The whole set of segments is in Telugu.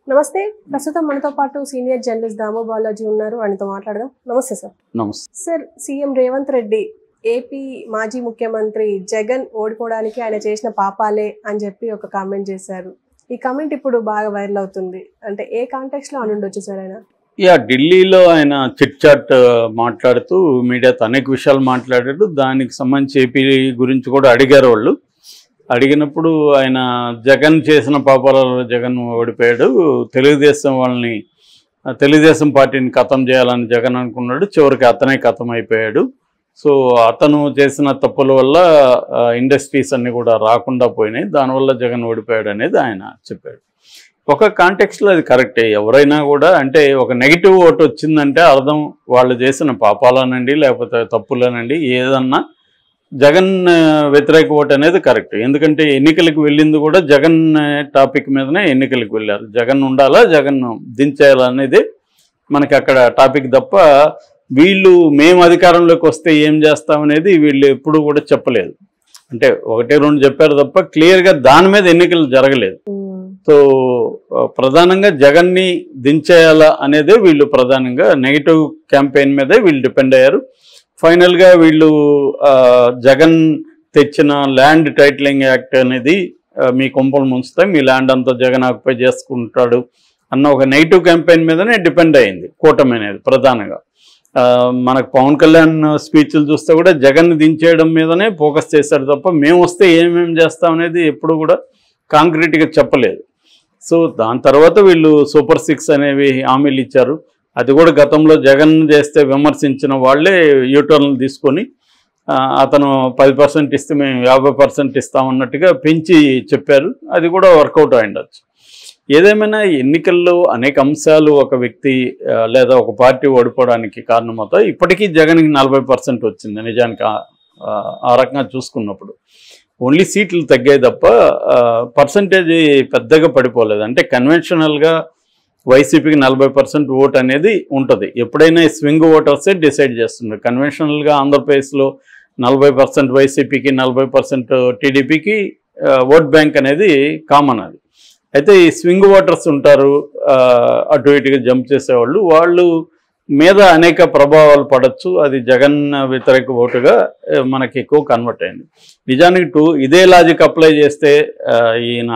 నమస్తే ప్రస్తుతం మనతో పాటు సీనియర్ జర్నలిస్ట్ దామో బాలాజీ ఉన్నారు ఆయనతో మాట్లాడదాం నమస్తే సార్ నమస్తే sir CM Revanth Reddy AP మాజీ ముఖ్యమంత్రి జగన్ ఓడిపోవడానికి ఆయన చేసిన పాపాలే అని చెప్పి ఒక కామెంట్ చేశారు ఈ కామెంట్ ఇప్పుడు బాగా వైరల్ అవుతుంది అంటే ఏ కాంటెక్స్ట్ లో అని ఉండొచ్చు సార్ ఆయన యా ఢిల్లీలో ఆయన చిట్ చాట్ మాట్లాడుతూ మీడియాతో అనేక విషయాలు మాట్లాడాడు దానికి సంబంధించి ఏపీ గురించి కూడా అడిగారు వాళ్ళు అడిగినప్పుడు ఆయన జగన్ చేసిన పాపాలలో జగన్ ఓడిపోయాడు తెలుగుదేశం వాళ్ళని ఆ, తెలుగుదేశం పార్టీని ఖతం చేయాలని జగన్ అనుకున్నాడు చివరికి అతనే ఖతం అయిపోయాడు సో అతను చేసిన తప్పుల వల్ల ఆ, ఇండస్ట్రీస్ అన్ని కూడా రాకుండా పోయినాయి దానివల్ల జగన్ ఓడిపోయాడు అనేది ఆయన చెప్పాడు ఒక కాంటెక్స్ట్లో అది కరెక్టే ఎవరైనా కూడా అంటే ఒక నెగిటివ్ ఓటు వచ్చిందంటే అర్థం వాళ్ళు చేసిన పాపాలనండి లేకపోతే తప్పులనండి ఏదన్నా జగన్ ఆ, వ్యతిరేక ఓటు అనేది కరెక్ట్ ఎందుకంటే ఎన్నికలకు వెళ్ళింది కూడా జగన్ టాపిక్ మీదనే ఎన్నికలకు వెళ్ళారు జగన్ ఉండాలా జగన్ దించేయాలా అనేది మనకి అక్కడ టాపిక్ తప్ప వీళ్ళు మేము అధికారంలోకి వస్తే ఏం చేస్తామనేది వీళ్ళు ఎప్పుడు కూడా చెప్పలేదు అంటే ఒకటి రెండు చెప్పారు తప్ప క్లియర్గా దాని మీద ఎన్నికలు జరగలేదు సో ఆ, ప్రధానంగా జగన్ని దించేయాలా అనేదే వీళ్ళు ప్రధానంగా నెగిటివ్ క్యాంపెయిన్ మీదే వీళ్ళు డిపెండ్ అయ్యారు ఫైనల్గా వీళ్ళు ఆ, జగన్ తెచ్చిన ల్యాండ్ టైటిలింగ్ యాక్ట్ అనేది ఆ, మీ కొంపలు ముంచుతాయి మీ ల్యాండ్ అంతా జగన్ ఆక్యుపై చేసుకుంటాడు అన్న ఒక నెగిటివ్ క్యాంపెయిన్ మీదనే డిపెండ్ అయింది కూటమి అనేది ప్రధానంగా ఆ, మనకు పవన్ కళ్యాణ్ స్పీచ్లు చూస్తే కూడా జగన్ దించేయడం మీదనే ఫోకస్ చేశారు తప్ప మేము వస్తే ఏమేమి చేస్తాం అనేది ఎప్పుడు కూడా కాంక్రీట్గా చెప్పలేదు సో దాని తర్వాత వీళ్ళు సూపర్ సిక్స్ అనేవి హామీలు ఇచ్చారు అది కూడా గతంలో జగన్ చేస్తే విమర్శించిన వాళ్ళే యూటర్న్లు తీసుకొని ఆ, అతను పది పర్సెంట్ ఇస్తే మేము యాభై పర్సెంట్ ఇస్తామన్నట్టుగా పెంచి చెప్పారు అది కూడా వర్కౌట్ అయిండొచ్చు ఏదేమైనా ఎన్నికల్లో అనేక అంశాలు ఒక వ్యక్తి ఆ, లేదా ఒక పార్టీ ఓడిపోవడానికి కారణమవుతాయి ఇప్పటికీ జగన్కి నలభై పర్సెంట్ వచ్చింది నిజానికి ఆ- ఆ- ఆ రకంగా చూసుకున్నప్పుడు ఓన్లీ సీట్లు తగ్గాయి తప్ప పర్సంటేజ్ పెద్దగా పడిపోలేదు అంటే కన్వెన్షనల్గా వైసీపీకి నలభై పర్సెంట్ ఓట్ అనేది ఉంటుంది ఎప్పుడైనా స్వింగ్ ఓటర్సే డిసైడ్ చేస్తున్నారు కన్వెన్షనల్గా ఆంధ్రప్రదేశ్లో నలభై పర్సెంట్ వైసీపీకి నలభై పర్సెంట్ టీడీపీకి ఓట్ బ్యాంక్ అనేది కామన్ అది అయితే ఈ స్వింగ్ ఓటర్స్ ఉంటారు ఆ, అటు ఇటుగా జంప్ చేసేవాళ్ళు వాళ్ళు మీద అనేక ప్రభావాలు పడవచ్చు అది జగన్ వ్యతిరేక ఓటుగా ఆ, మనకి ఎక్కువ కన్వర్ట్ అయింది నిజానికి టూ ఇదే లాజిక్ అప్లై చేస్తే ఆ, ఈయన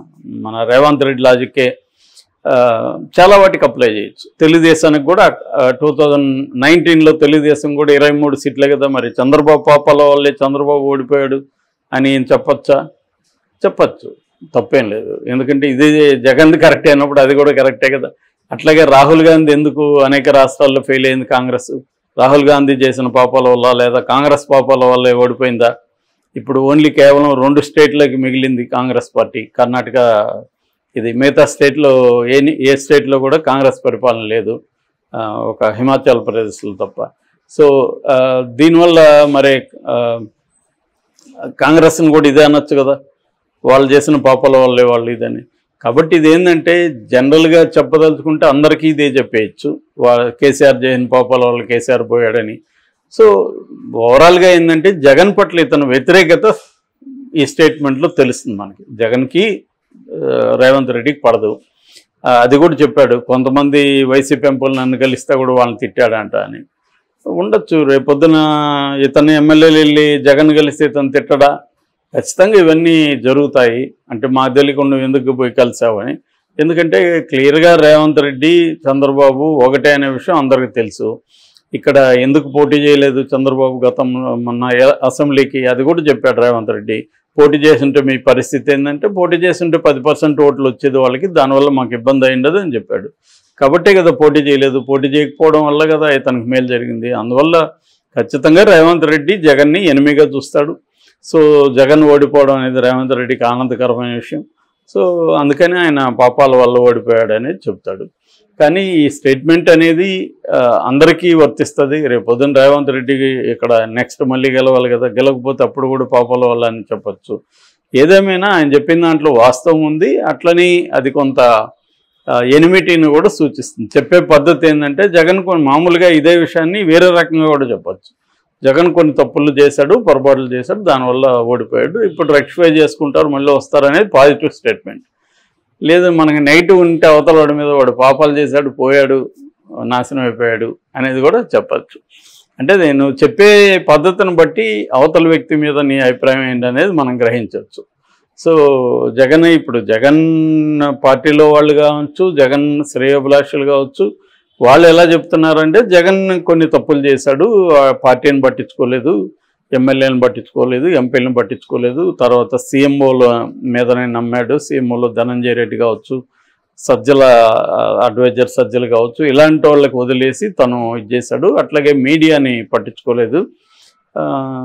మన రేవంత్ రెడ్డి లాజిక్కే ఆ, చాలా వాటికి అప్లై చేయొచ్చు తెలుగుదేశానికి కూడా టూ థౌజండ్ నైన్టీన్లో తెలుగుదేశం కూడా ఇరవై మూడు సీట్లే కదా మరి చంద్రబాబు పాపాల వల్లే చంద్రబాబు ఓడిపోయాడు అని ఈయన చెప్పొచ్చా చెప్పచ్చు తప్పేం లేదు ఎందుకంటే ఇది జగన్ కరెక్ట్ అయినప్పుడు అది కూడా కరెక్టే కదా అట్లాగే రాహుల్ గాంధీ ఎందుకు అనేక రాష్ట్రాల్లో ఫెయిల్ అయింది కాంగ్రెస్ రాహుల్ గాంధీ చేసిన పాపాల వల్ల లేదా కాంగ్రెస్ పాపాల వల్ల ఓడిపోయిందా ఇప్పుడు ఓన్లీ కేవలం రెండు స్టేట్లకి మిగిలింది కాంగ్రెస్ పార్టీ కర్ణాటక ఇది మిగతా స్టేట్లో ఏ ఏ స్టేట్లో కూడా కాంగ్రెస్ పరిపాలన లేదు ఆ, ఒక హిమాచల్ ప్రదేశ్లో తప్ప సో ఆ, దీనివల్ల మరి ఆ, కాంగ్రెస్ని కూడా ఇదే అనొచ్చు కదా వాళ్ళు చేసిన పాపాల వల్లే వాళ్ళు ఇదని కాబట్టి ఇది ఏంటంటే జనరల్గా చెప్పదలుచుకుంటే అందరికీ ఇదే చెప్పేయచ్చు వా కేసీఆర్ చేసిన పాపాల వల్ల కేసీఆర్ పోయాడని సో ఓవరాల్గా ఏంటంటే జగన్ పట్ల ఇతను వ్యతిరేకత ఈ స్టేట్మెంట్లో తెలుస్తుంది మనకి జగన్కి ఆ, రేవంత్ రెడ్డికి పడదు ఆ, అది కూడా చెప్పాడు కొంతమంది వైసీపీ ఎంపీలు నన్ను కలిస్తే కూడా వాళ్ళని తిట్టాడంట అని ఉండొచ్చు రేపొద్దున ఇతను ఎమ్మెల్యేలు వెళ్ళి జగన్ కలిస్తే ఇతను తిట్టడా ఖచ్చితంగా ఇవన్నీ జరుగుతాయి అంటే మాకు తెలియకుండా నువ్వు ఎందుకు పోయి కలిసావని ఎందుకంటే క్లియర్గా రేవంత్ రెడ్డి చంద్రబాబు ఒకటే అనే విషయం అందరికీ తెలుసు ఇక్కడ ఎందుకు పోటీ చేయలేదు చంద్రబాబు గతంలో మొన్న ఎ- అసెంబ్లీకి అది కూడా చెప్పాడు రేవంత్ రెడ్డి పోటీ చేస్తుంటే మీ పరిస్థితి ఏంటంటే పోటీ చేస్తుంటే పది పర్సెంట్ ఓట్లు వచ్చేది వాళ్ళకి దానివల్ల మాకు ఇబ్బంది అయిండదు అని చెప్పాడు కాబట్టే కదా పోటీ చేయలేదు పోటీ చేయకపోవడం వల్ల కదా ఇతనికి మేలు జరిగింది అందువల్ల ఖచ్చితంగా రేవంత్ రెడ్డి జగన్ని ఎనిమిగా చూస్తాడు సో జగన్ ఓడిపోవడం అనేది రేవంత్ రెడ్డికి ఆనందకరమైన విషయం సో అందుకని ఆయన పాపాల వల్ల ఓడిపోయాడు అనేది చెప్తాడు కానీ ఈ స్టేట్మెంట్ అనేది ఆ, అందరికీ వర్తిస్తుంది రేపు పొద్దున్న రేవంత్ రెడ్డికి ఇక్కడ నెక్స్ట్ మళ్ళీ గెలవాలి కదా గెలవకపోతే అప్పుడు కూడా పాపాల వల్ల అని చెప్పొచ్చు ఏదేమైనా ఆయన చెప్పిన దాంట్లో వాస్తవం ఉంది అట్లని అది కొంత ఎనిమిటీని కూడా సూచిస్తుంది చెప్పే పద్ధతి ఏంటంటే జగన్ కొన్ని మామూలుగా ఇదే విషయాన్ని వేరే రకంగా కూడా చెప్పొచ్చు జగన్ కొన్ని తప్పులు చేశాడు పొరపాట్లు చేశాడు దానివల్ల ఓడిపోయాడు ఇప్పుడు రెక్టిఫై చేసుకుంటారు మళ్ళీ వస్తారు అనేది పాజిటివ్ స్టేట్మెంట్ లేదు మనకి నెగిటివ్ ఉంటే అవతల వాడి మీద వాడు పాపాలు చేశాడు పోయాడు నాశనం అయిపోయాడు అనేది కూడా చెప్పచ్చు అంటే అది నువ్వు చెప్పే పద్ధతిని బట్టి అవతల వ్యక్తి మీద నీ అభిప్రాయం ఏంటనేది మనం గ్రహించవచ్చు సో జగన్ ఇప్పుడు జగన్ పార్టీలో వాళ్ళు కావచ్చు జగన్ శ్రేయోభిలాషులు కావచ్చు వాళ్ళు ఎలా చెప్తున్నారంటే జగన్ కొన్ని తప్పులు చేశాడు ఆ పార్టీని పట్టించుకోలేదు ఎమ్మెల్యేలను పట్టించుకోలేదు ఎంపీలను పట్టించుకోలేదు తర్వాత సీఎంఓల మీదనే నమ్మాడు సీఎంఓలో ధనంజయ రెడ్డి కావచ్చు సజ్జల అడ్వైజర్ సజ్జలు కావచ్చు ఇలాంటి వాళ్ళకి వదిలేసి తను ఇది చేశాడు అట్లాగే మీడియాని పట్టించుకోలేదు ఆ,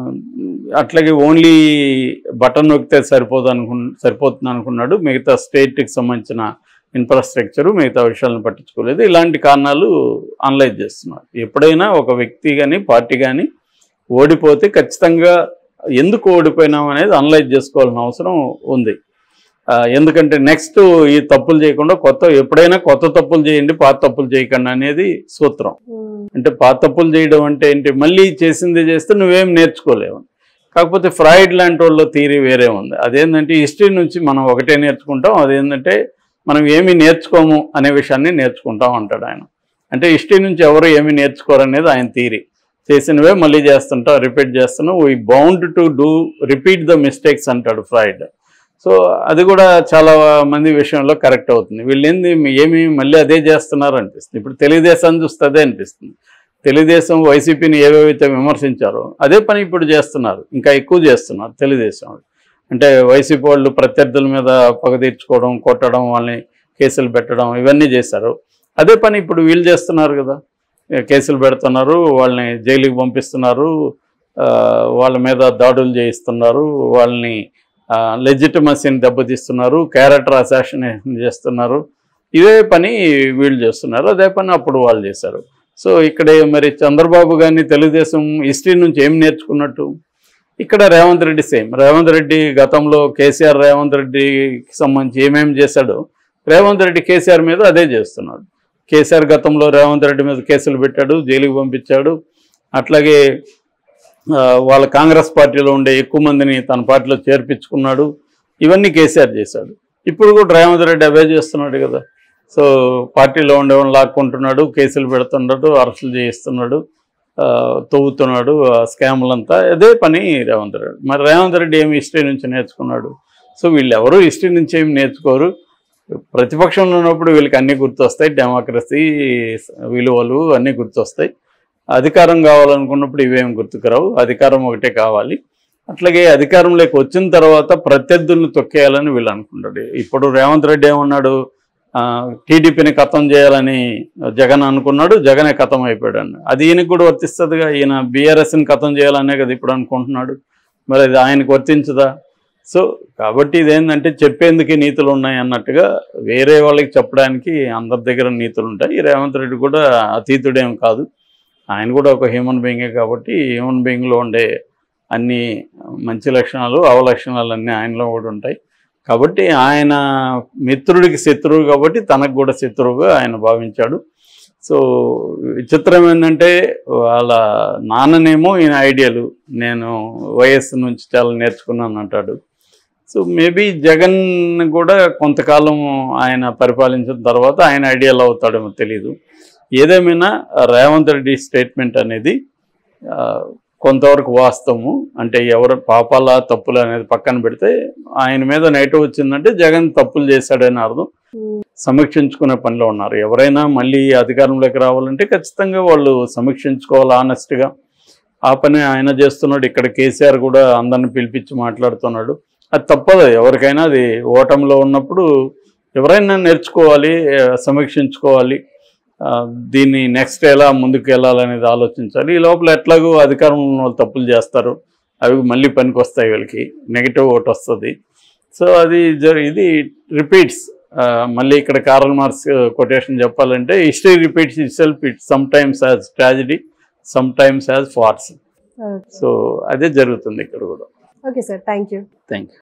అట్లాగే ఓన్లీ బటన్ నొక్కితే సరిపోదు అనుకు సరిపోతుంది అనుకున్నాడు మిగతా స్టేట్కి సంబంధించిన ఇన్ఫ్రాస్ట్రక్చరు మిగతా విషయాలను పట్టించుకోలేదు ఇలాంటి కారణాలు అనలైజ్ చేస్తున్నారు ఎప్పుడైనా ఒక వ్యక్తి కానీ పార్టీ కానీ ఓడిపోతే ఖచ్చితంగా ఎందుకు ఓడిపోయినాం అనేది అనలైజ్ చేసుకోవాల్సిన అవసరం ఉంది ఆ, ఎందుకంటే నెక్స్ట్ ఈ తప్పులు చేయకుండా కొత్త ఎప్పుడైనా కొత్త తప్పులు చేయండి పాత తప్పులు చేయకండి అనేది సూత్రం ఉమ్, అంటే పాత తప్పులు చేయడం అంటే ఏంటి మళ్ళీ చేసింది చేస్తే నువ్వేం నేర్చుకోలేవు కాకపోతే ఫ్రాయిడ్ లాంటి వాళ్ళ థీరీ వేరే ఉంది అదేంటంటే హిస్టరీ నుంచి మనం ఒకటే నేర్చుకుంటాం అదేంటంటే మనం ఏమి నేర్చుకోము అనే విషయాన్ని నేర్చుకుంటాం అంటాడు ఆయన అంటే హిస్టరీ నుంచి ఎవరు ఏమి నేర్చుకోరు అనేది ఆయన థీరీ చేసినవే మళ్ళీ చేస్తుంటాం రిపీట్ చేస్తున్నాం we bound to do repeat the mistakes అంటాడు ఫ్రాయిడ్ సో అది కూడా చాలా మంది విషయంలో కరెక్ట్ అవుతుంది వీళ్ళు ఏంది ఏమి మళ్ళీ అదే చేస్తున్నారు అనిపిస్తుంది ఇప్పుడు తెలుగుదేశాన్ని చూస్తే అదే అనిపిస్తుంది తెలుగుదేశం వైసీపీని ఏవేవైతే విమర్శించారో అదే పని ఇప్పుడు చేస్తున్నారు ఇంకా ఎక్కువ చేస్తున్నారు తెలుగుదేశం వాళ్ళు అంటే వైసీపీ వాళ్ళు ప్రత్యర్థుల మీద పగ తీర్చుకోవడం కొట్టడం వాళ్ళని కేసులు పెట్టడం ఇవన్నీ చేశారు అదే పని ఇప్పుడు వీళ్ళు చేస్తున్నారు కదా ఏ కేసులు పెడుతున్నారు వాళ్ళని జైలుకి పంపిస్తున్నారు ఆ, వాళ్ళ మీద దాడులు చేయిస్తున్నారు వాళ్ళని లెజిటిమసీని దెబ్బతీస్తున్నారు క్యారెక్టర్ అసాసినేషన్ చేస్తున్నారు ఇదే పని వీళ్ళు చేస్తున్నారు అదే పని అప్పుడు వాళ్ళు చేశారు సో ఇక్కడ మరి చంద్రబాబు గారిని తెలుగుదేశం హిస్టరీ నుంచి ఏం నేర్చుకున్నట్టు ఇక్కడ రేవంత్ రెడ్డి సేమ్ రేవంత్ రెడ్డి గతంలో కేసీఆర్ రేవంత్ రెడ్డికి సంబంధించి ఏమేమి చేశాడో రేవంత్ రెడ్డి కేసీఆర్ మీద అదే చేస్తున్నాడు కేసీఆర్ గతంలో రేవంత్ రెడ్డి మీద కేసులు పెట్టాడు జైలుకి పంపించాడు అట్లాగే ఆ, వాళ్ళ కాంగ్రెస్ పార్టీలో ఉండే ఎక్కువ మందిని తన పార్టీలో చేర్పించుకున్నాడు ఇవన్నీ కేసీఆర్ చేశాడు ఇప్పుడు కూడా రేవంత్ రెడ్డి అవే చేస్తున్నాడు కదా సో పార్టీలో ఉండేవాళ్ళని లాక్కుంటున్నాడు కేసులు పెడుతున్నాడు అరెస్టులు చేయిస్తున్నాడు ఆ, తవ్వుతున్నాడు ఆ స్కాములంతా అదే పని రేవంత్ రెడ్డి మరి రేవంత్ రెడ్డి ఏమి హిస్టరీ నుంచి నేర్చుకున్నాడు సో వీళ్ళు ఎవరు హిస్టరీ నుంచి ఏమి నేర్చుకోరు ప్రతిపక్షంలో ఉన్నప్పుడు వీళ్ళకి అన్నీ గుర్తొస్తాయి డెమోక్రసీ విలువలు అన్నీ గుర్తొస్తాయి అధికారం కావాలనుకున్నప్పుడు ఇవేం గుర్తుకురావు అధికారం ఒకటే కావాలి అట్లాగే అధికారంలోకి వచ్చిన తర్వాత ప్రత్యర్థుల్ని తొక్కేయాలని వీళ్ళు అనుకుంటాడు ఇప్పుడు రేవంత్ రెడ్డి ఏమన్నాడు ఆ, టీడీపీని ఖతం చేయాలని జగన్ అనుకున్నాడు జగనే ఖతం అయిపోయాడు అన్న అది ఈయనకు కూడా వర్తిస్తుందిగా ఈయన బీఆర్ఎస్ని ఖతం చేయాలనే కదా ఇప్పుడు అనుకుంటున్నాడు మరి అది ఆయనకు వర్తించదా సో కాబట్టి ఇదేంటంటే చెప్పేందుకు నీతులు ఉన్నాయి అన్నట్టుగా వేరే వాళ్ళకి చెప్పడానికి అందరి దగ్గర నీతులు ఉంటాయి ఈ రేవంత్ రెడ్డి కూడా అతీతుడేం కాదు ఆయన కూడా ఒక హ్యూమన్ బీయింగే కాబట్టి హ్యూమన్ బీయింగ్లో ఉండే అన్ని మంచి లక్షణాలు అవలక్షణాలు అన్నీ ఆయనలో కూడా ఉంటాయి కాబట్టి ఆయన మిత్రుడికి శత్రువు కాబట్టి తనకు కూడా శత్రువుగా ఆయన భావించాడు సో విచిత్రం ఏంటంటే వాళ్ళ నాన్ననేమో ఈయన ఐడియాలు నేను వయస్సు నుంచి చాలా నేర్చుకున్నాను అంటాడు సో మేబీ జగన్ కూడా కొంతకాలం ఆయన పరిపాలించిన తర్వాత ఆయన ఐడియల్ అవుతాడేమో తెలియదు ఏదేమైనా రేవంత్ రెడ్డి స్టేట్మెంట్ అనేది ఆ, కొంతవరకు వాస్తవము అంటే ఎవరు పాపాల తప్పులు అనేది పక్కన పెడితే ఆయన మీద నెగిటివ్ వచ్చిందంటే జగన్ తప్పులు చేశాడని అర్థం ఉమ్, సమీక్షించుకునే పనిలో ఉన్నారు ఎవరైనా మళ్ళీ అధికారంలోకి రావాలంటే ఖచ్చితంగా వాళ్ళు సమీక్షించుకోవాలి ఆనెస్ట్గా ఆ పని ఆయన చేస్తున్నాడు ఇక్కడ కేసీఆర్ కూడా అందరిని పిలిపించి మాట్లాడుతున్నాడు అది తప్పదు ఎవరికైనా అది ఓటమిలో ఉన్నప్పుడు ఎవరైనా నేర్చుకోవాలి ఆ, సమీక్షించుకోవాలి ఆ, దీన్ని నెక్స్ట్ ఎలా ముందుకు వెళ్ళాలనేది ఆలోచించాలి ఈ లోపల ఎట్లాగో అధికారంలో ఉన్న వాళ్ళు తప్పులు చేస్తారు అవి మళ్ళీ పనికి వస్తాయి వీళ్ళకి నెగిటివ్ ఓట్ వస్తుంది సో అది జరి ఇది రిపీట్స్ మళ్ళీ ఇక్కడ కారల్ మార్క్స్ కొటేషన్ చెప్పాలంటే history repeats itself it sometimes as tragedy sometimes as farce okay. So అదే జరుగుతుంది ఇక్కడ కూడా okay sir thank you thank you